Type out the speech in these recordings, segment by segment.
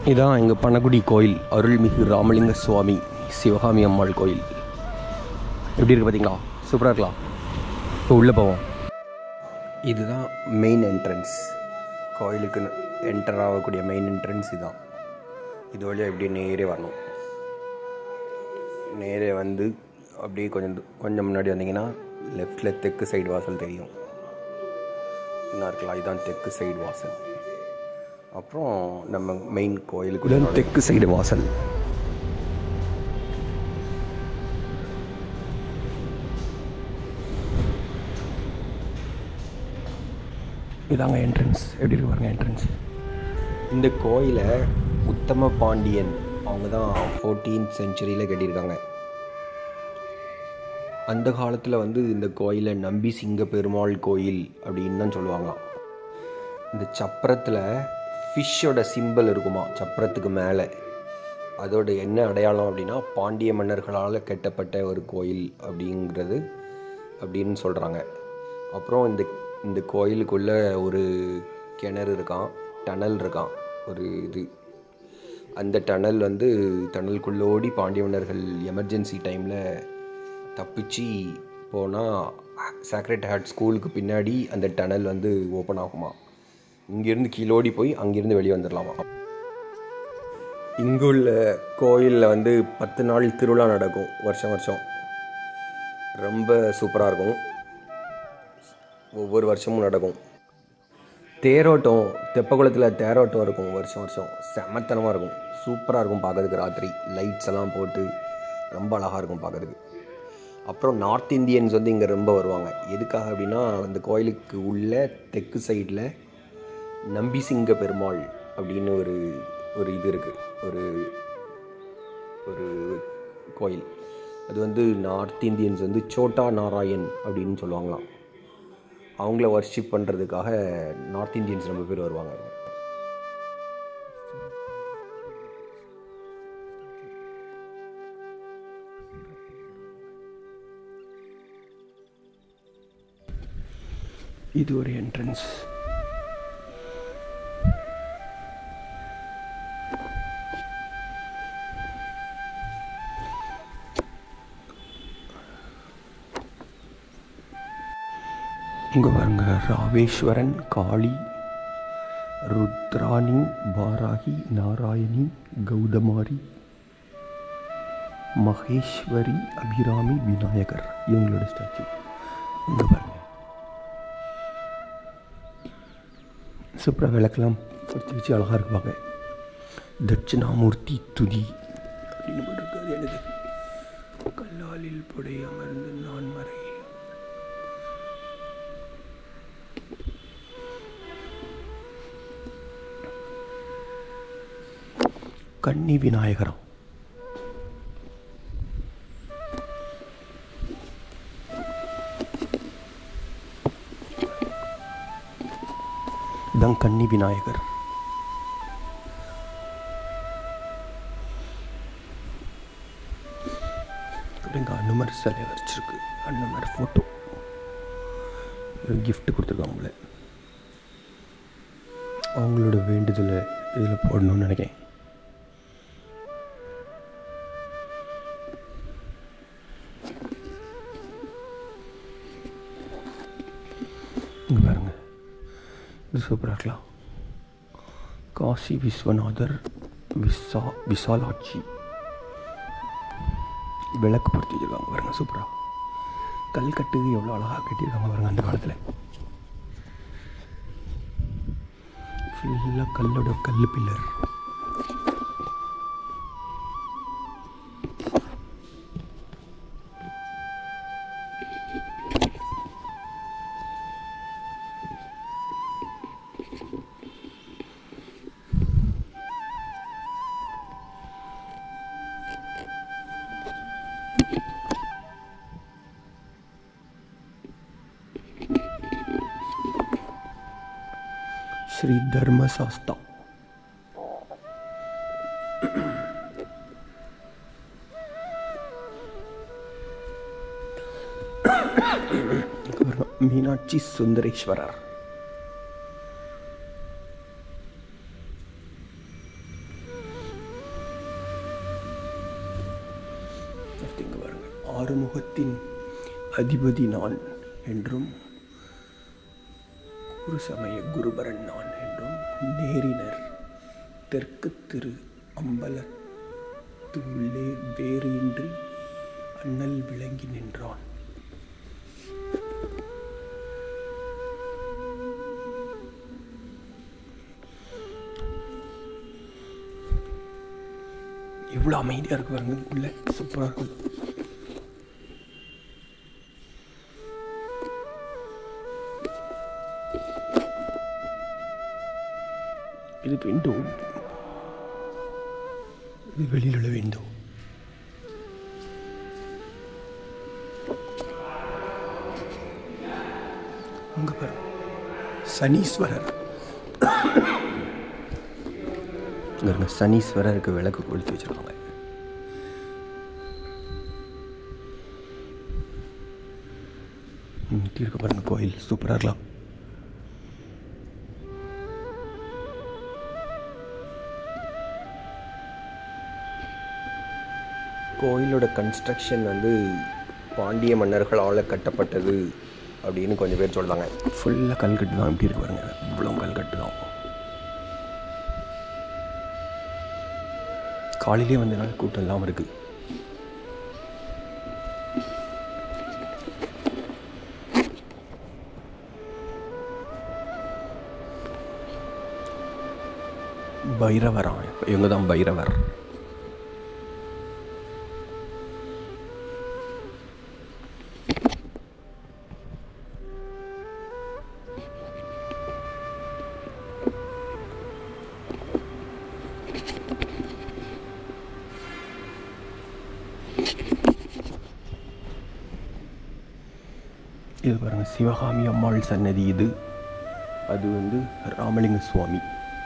இதான் எங்கள் பனகுடி கோயில் அருள்மிகு ராமலிங்க சுவாமி சிவகாமி அம்மாள் கோயில் எப்படி இருக்கு பார்த்தீங்களா சூப்பராக இருக்கலாம் இப்போ உள்ளே போவோம் இதுதான் மெயின் என்ட்ரன்ஸ் கோயிலுக்கு என்டர் ஆகக்கூடிய மெயின் என்ட்ரன்ஸ் இதுதான் இது வழியாக இப்படியே நேரே வரணும் நேரே வந்து அப்படியே கொஞ்சம் தூ- கொஞ்சம் முன்னாடி வந்தீங்கன்னா லெஃப்டில் தெற்கு சைடு வாசல் தெரியும் என்ன இருக்கலாம் இதுதான் தெற்கு சைடு வாசல் அப்புறம் நம்ம மெயின் கோயிலுக்கு தெற்கு சைடு வாசல் இதாங்க என்ட்ரன்ஸ் எப்படி இருக்கு பாருங்க என்ட்ரன்ஸ் இந்த கோயிலை உத்தம பாண்டியன் அவங்க தான் ஃபோர்டீன்த் செஞ்சுரியில் கட்டியிருக்காங்க அந்த காலத்தில் வந்து இந்த கோயிலை நம்பி சிங்க பெருமாள் கோயில் அப்படின்னு தான் சொல்லுவாங்களாம் இந்த சப்பரத்தில் ஃபிஷ்ஷோட சிம்பல் இருக்குமா சப்பரத்துக்கு மேலே அதோட என்ன அடையாளம் அப்படின்னா பாண்டிய மன்னர்களால் கட்டப்பட்ட ஒரு கோயில் அப்படிங்கிறது அப்படின்னு சொல்கிறாங்க அப்புறம் இந்த இந்த கோயிலுக்குள்ள ஒரு கிணறு இருக்கான் டனல் இருக்கான் ஒரு இது அந்த டனல் வந்து டனலுக்குள்ளே ஓடி பாண்டிய மன்னர்கள் எமர்ஜென்சி டைமில் தப்பிச்சு போனால் சாக்ரெட் ஹார்ட் ஸ்கூலுக்கு பின்னாடி அந்த டனல் வந்து ஓப்பன் ஆகுமா இங்கேருந்து கீழோடி போய் அங்கேருந்து வெளியே வந்துடலாமா இங்குள்ள கோயிலில் வந்து பத்து நாள் திருவிழா நடக்கும் வருஷம் வருஷம் ரொம்ப சூப்பராக இருக்கும் ஒவ்வொரு வருஷமும் நடக்கும் தேரோட்டம் தெப்பக்குளத்தில் தேரோட்டம் இருக்கும் வருஷம் வருஷம் செமத்தனமாக இருக்கும் சூப்பராக இருக்கும் பார்க்கறதுக்கு ராத்திரி லைட்ஸ் எல்லாம் போட்டு ரொம்ப அழகாக இருக்கும் பார்க்கறதுக்கு அப்புறம் நார்த் இந்தியன்ஸ் வந்து இங்கே ரொம்ப வருவாங்க எதுக்காக அப்படின்னா அந்த கோயிலுக்கு உள்ள தெற்கு சைடில் நம்பிசிங்க பெருமாள் அப்படின்னு ஒரு ஒரு இது இருக்குது ஒரு ஒரு கோயில் அது வந்து நார்த் இந்தியன்ஸ் வந்து சோட்டா நாராயண் அப்படின்னு சொல்லுவாங்களாம் அவங்கள வர்ஷிப் பண்ணுறதுக்காக நார்த் இந்தியன்ஸ் ரொம்ப பேர் வருவாங்க இது ஒரு என்ட்ரன்ஸ் இங்கே பாருங்க ராவேஸ்வரன் காளி ருத்ராணி பாராகி நாராயணி கௌதமாரி மகேஸ்வரி அபிராமி விநாயகர் இவங்களோட ஸ்டாச்சு இங்கே பாருங்க சூப்பராக விளக்கெல்லாம் வச்சு வச்சு அழகாக இருப்பாங்க தட்சிணாமூர்த்தி துதி அப்படின்னு போட்டிருக்கு அது என்னது கல்லாலில் புடை அமர்ந்து நான் மறையில் கன்னி விநாயகரம் இதான் கன்னி விநாயகர் இங்கே அனுமர் சிலை வச்சிருக்கு அனுமர் ஃபோட்டோ கிஃப்ட் கொடுத்துருக்காங்க உங்களை அவங்களோட வேண்டுதலை இதில் போடணும்னு நினைக்கிறேன் இங்கே பாருங்க இது சூப்பராக இருக்கலாம் காசி விஸ்வநாதர் விசா விசாலாட்சி விளக்கு பொருத்தி வச்சிருக்காங்க பாருங்க சூப்பராக கல்கட்டு எவ்வளோ அழகாக கட்டியிருக்காங்க பாருங்க அந்த காலத்தில் ஃபுல்லாக கல்லோட கல் பில்லர் ஸ்ரீ தர்மசாஸ்தா அப்புறம் மீனாட்சி சுந்தரேஸ்வரர் ஆறுமுகத்தின் அதிபதி நான் என்றும் குரு சமய குருபரன் நான் என்றும் நேரினர் தெற்கு திரு அம்பலத்து உள்ளே வேறு இன்றி அண்ணல் விளங்கி நின்றான் எவ்வளோ அமைதியாக இருக்கு பாருங்க உள்ள சூப்பராக இருக்கும் இது விண்டோ இது வெளியில் உள்ள விண்டோ அங்க பாரு சனீஸ்வரர் இங்க இருங்க சனீஸ்வரருக்கு விளக்கு கொளுத்தி வச்சிருக்காங்க ம், இப்படி இருக்கு பாருங்க கோயில் சூப்பராக இருக்கலாம் கோயிலோட கன்ஸ்ட்ரக்ஷன் வந்து பாண்டிய மன்னர்களால் கட்டப்பட்டது அப்படின்னு கொஞ்சம் பேர் சொல்கிறாங்க ஃபுல்லாக கல்கட்டு தான் எப்படி இருக்கு பாருங்க இவ்வளோ கல்கட்டு தான் காலையிலே வந்தனால கூட்டம் இல்லாமல் இருக்குது பைரவரா இவங்க தான் பைரவர் இது பாருங்க சிவகாமி அம்மாள் சன்னதி இது அது வந்து ராமலிங்க சுவாமி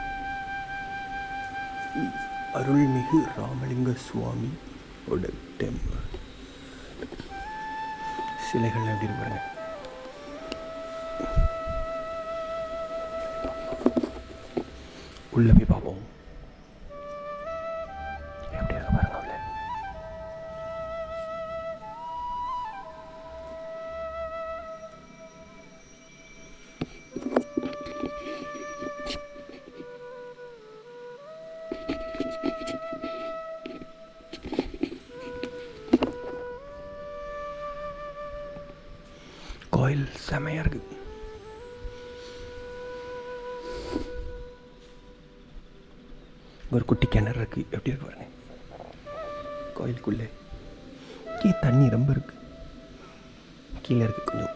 அருள்மிகு ராமலிங்க சுவாமி ஓட டெம்பிள் சிலைகள் எப்படி இருக்கு பாருங்க உள்ள போய் பார்ப்போம் எப்படி இருக்கு பாருங்க உள்ள கோயில் செமையாக இருக்கு ஒரு குட்டி கிணறு இருக்கு எப்படி இருக்கு பாருங்க கோயிலுக்குள்ளே கீழே தண்ணி ரொம்ப இருக்கு கீழே இருக்கு கொஞ்சம்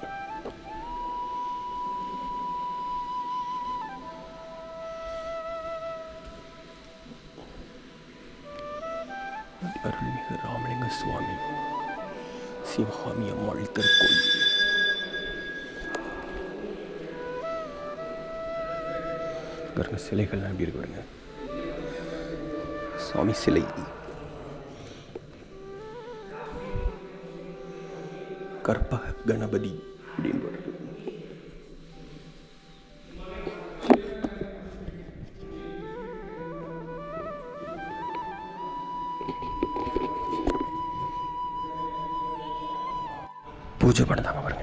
அருள்மிகு ராமலிங்க சுவாமி சிவகாமி அம்மாள் திருக்கோயில் பாருங்க சிலைகள்லாம் எப்படி இருக்கு பாருங்க சுவாமி சிலை கற்பக கணபதி அப்படின்னு போட்டிருக்கு பூஜை பண்ணதாங்க பாருங்க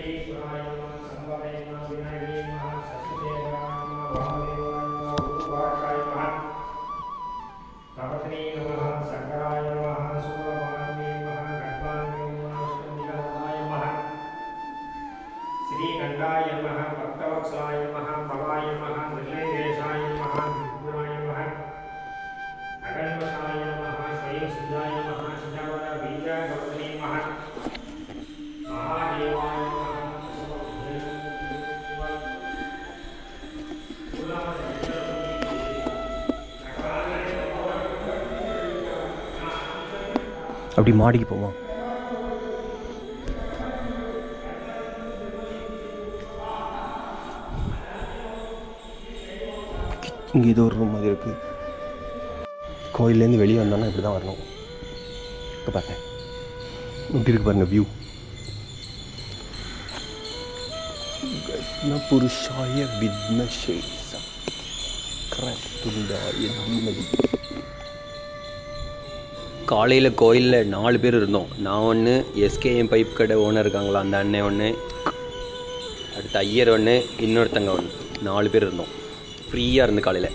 श्रीगंगाय नमः भक्तवत्सलाय नमः भवाय नमः मृगेशाय नमः विष्णुराय नमः अगणवशाय नमः स्वयं सिद्धाय नमः सिद्धावर बीजागवत्रे नमः महादेवाय அப்படி மாடிக்கு போவோம் இங்கே ஏதோ ஒரு ரூம் மாதிரி இருக்குது கோயிலேருந்து வெளியே வந்தோன்னா இப்படி தான் வரணும் இப்போ பாருங்க இப்படி இருக்கு பாருங்க வியூ புருஷாய வித்மஷே சக்கரத்துண்டாய தீமதி காலையில் கோயிலில் நாலு பேர் இருந்தோம் நான் ஒன்று எஸ்கேஎம் பைப் கடை ஓனர் இருக்காங்களா அந்த அண்ணன் ஒன்று அடுத்து ஐயர் ஒன்று இன்னொருத்தங்க ஒன்று நாலு பேர் இருந்தோம் ஃப்ரீயாக இருந்து காலையில்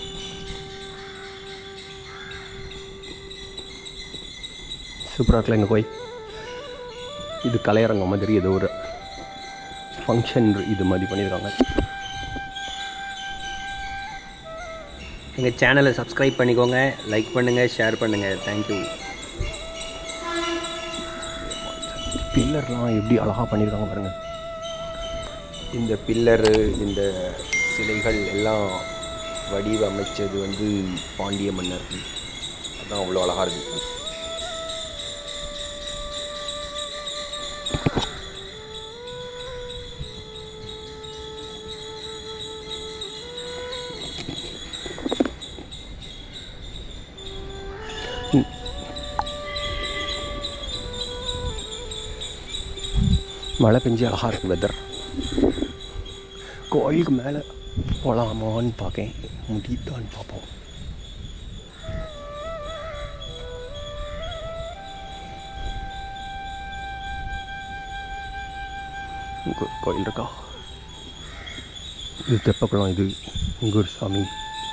சூப்பராக இருக்கல எங்கள் கோயில் இது கலையரங்கம் மாதிரி ஏதோ ஒரு ஃபங்க்ஷன் இது மாதிரி பண்ணியிருக்காங்க எங்கள் சேனலை சப்ஸ்கிரைப் பண்ணிக்கோங்க லைக் பண்ணுங்கள் ஷேர் பண்ணுங்கள் தேங்க்யூ பில்லர்லாம் எப்படி அழகாக பண்ணியிருக்காங்க பாருங்கள் இந்த பில்லரு இந்த சிலைகள் எல்லாம் வடிவமைச்சது வந்து பாண்டிய மன்னர்கள் அதான் அவ்வளோ அழகாக இருக்குது மழை பெஞ்சு அழகாக இருக்குது வெதர் கோயிலுக்கு மேலே போகலாமான்னு பார்க்கேன் முடியுதான்னு பார்ப்போம் இங்கே ஒரு கோயில் இருக்கா இது தெப்பக்குளம் இது இங்கே ஒரு சாமி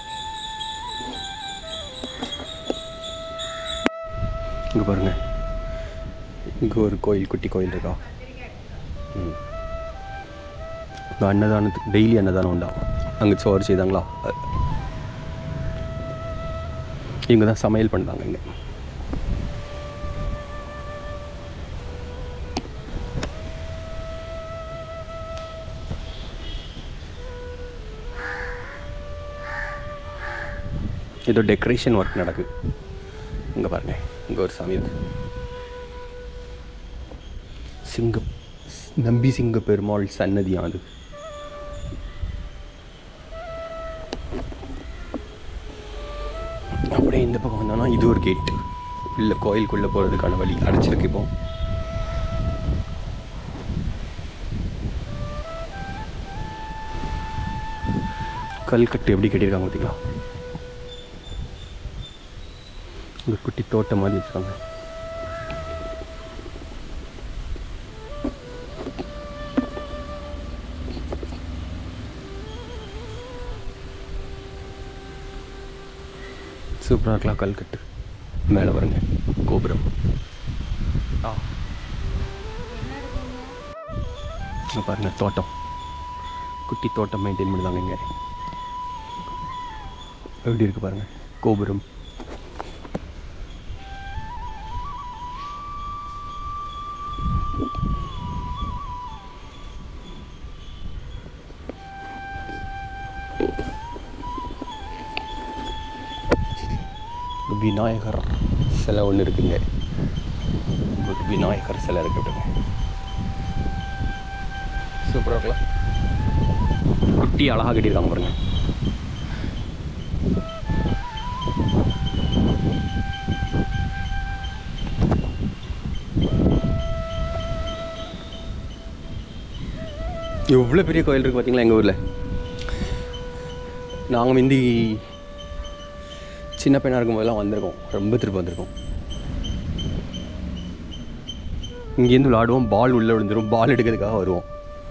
இங்கே பாருங்க இங்கே ஒரு கோயில் குட்டி கோயில் இருக்கா ம் இந்த அன்னதானத்துக்கு டெய்லி அன்னதானம் உண்டா அங்கே சோறு செய்தாங்களா அ- இவங்க தான் சமையல் பண்ணாங்க இங்கே ஏதோ டெக்கரேஷன் ஒர்க் நடக்குது இங்கே பாருங்க இங்கே ஒரு சாமி இருக்கு சிங்க நம்பி சிங்க பெருமாள் சன்னதியா அது அப்படியே இந்த பக்கம் வந்தோம்னா இது ஒரு கேட் இல்லை கோயிலுக்குள்ளே போகிறதுக்கான வழி அடைச்சிருக்கு இப்போ கல்கட்டு எப்படி கட்டியிருக்காங்க பார்த்தீங்களா ஒரு குட்டி தோட்டம் மாதிரி வச்சுருக்காங்க சூப்பராக இருக்கலாம் கல்கட்டு மேலே வருங்க கோபுரம் ஆ இங்க பாருங்க தோட்டம் குட்டி தோட்டம் மெயின்டைன் பண்ணுதாங்க இங்கே எப்படி இருக்கு பாருங்க கோபுரம் விநாயகர் சிலை ஒன்று இருக்குங்க ஒரு விநாயகர் சிலை இருக்கு விடுங்க சூப்பராக இருக்கலாம் குட்டி அழகாக கட்டியிருக்காங்க பாருங்க எவ்வளோ பெரிய கோயில் இருக்குது பார்த்தீங்களா எங்கள் ஊரில் நாங்கள் முந்தி சின்ன பையனாக இருக்கும்போதெல்லாம் வந்திருக்கோம் ரொம்ப திருப்பி வந்திருக்கோம் இங்கேருந்து விளாடுவோம் பால் உள்ளே விழுந்துரும் பால் எடுக்கிறதுக்காக வருவோம்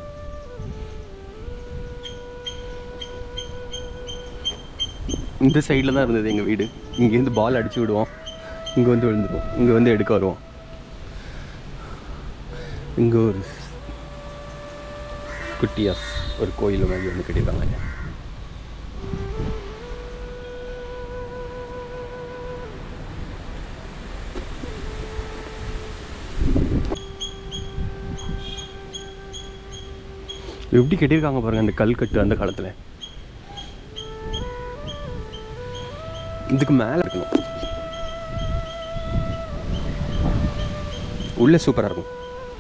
இந்த சைடில் தான் இருந்தது எங்கள் வீடு இங்கேருந்து பால் அடிச்சு விடுவோம் இங்கே வந்து விழுந்துருவோம் இங்கே வந்து எடுக்க வருவோம் இங்கே ஒரு குட்டியாஸ் ஒரு கோயில் மாதிரி ஒன்று கட்டியிருக்காங்க எப்படி கட்டியிருக்காங்க பாருங்க அந்த கல்கட்டு அந்த காலத்தில் இதுக்கு மேலே இருக்கணும் உள்ள சூப்பராக இருக்கும்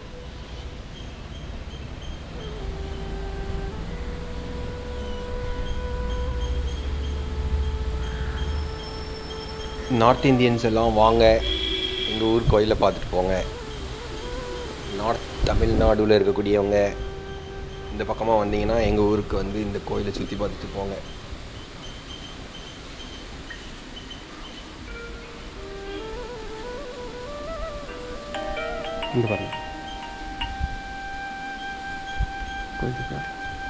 நார்த் இந்தியன்ஸ் எல்லாம் வாங்க எங்கள் ஊர் கோயிலை பார்த்துட்டு போங்க நார்த் தமிழ்நாடுல இருக்கக்கூடியவங்க இந்த பக்கமாக வந்தீங்கன்னா எங்கள் ஊருக்கு வந்து இந்த கோயிலை சுற்றி பார்த்துட்டு போங்க இங்கே பாருங்க கொஞ்சம் பாரு.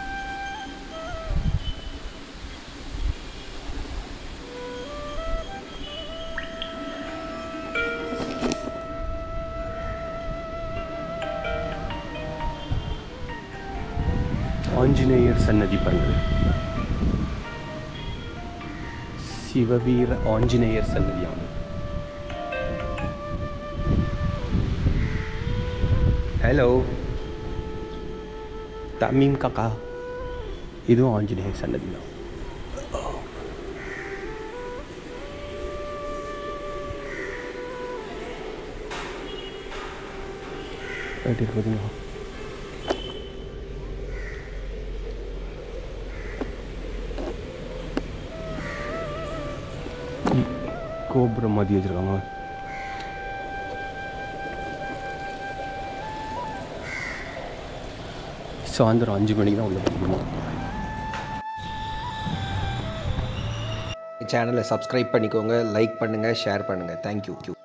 ஆஞ்சநேயர் சன்னதி பாருங்க சிவவீர ஆஞ்சநேயர் சன்னதியாகும் ஹலோ தமீம் காக்கா இதுவும் ஆஞ்சநேயர் சன்னதி தான் எப்படி இருக்குதுங்களா கோபுரம் மாதிரி வச்சுருக்காங்க சாயந்தரம் அஞ்சு மணிக்கு தான் உள்ள போகணும் சேனலை சப்ஸ்கிரைப் பண்ணிக்கோங்க லைக் பண்ணுங்கள் ஷேர் பண்ணுங்கள் தேங்க்யூ